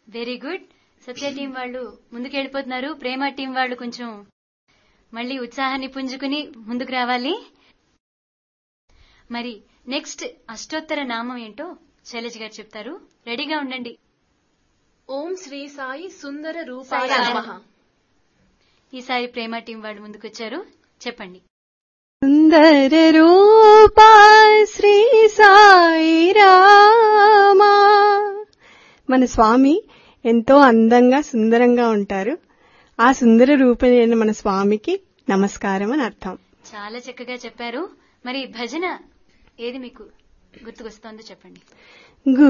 very good సత్య team వాళ్ళు ముందుకెళ్ళిపోతున్నారు ప్రేమ team వాళ్ళు కొంచెం మళ్ళీ ఉత్సాహాన్ని పుంజుకుని ముందుకు రావాలి మరి నెక్స్ట్ అష్టోత్తర నామం ఏంటో శైలజ గారు చెప్తారు రెడీగా ఉండండి ఓం శ్రీ సాయి సుందర రూపాయ సాయి నమః ఈసారి ప్రేమ టీం వాళ్ళు ముందుకొచ్చారు చెప్పండి సుందర రూపా శ్రీ సాయి రామా మన స్వామి ఎంతో అందంగా సుందరంగా ఉంటారు ఆ సుందర రూపమైన మన స్వామికి నమస్కారం అని అర్థం చాలా చక్కగా చెప్పారు మరి భజన ఏది మీకు గుర్తుకొస్తోందో చెప్పండి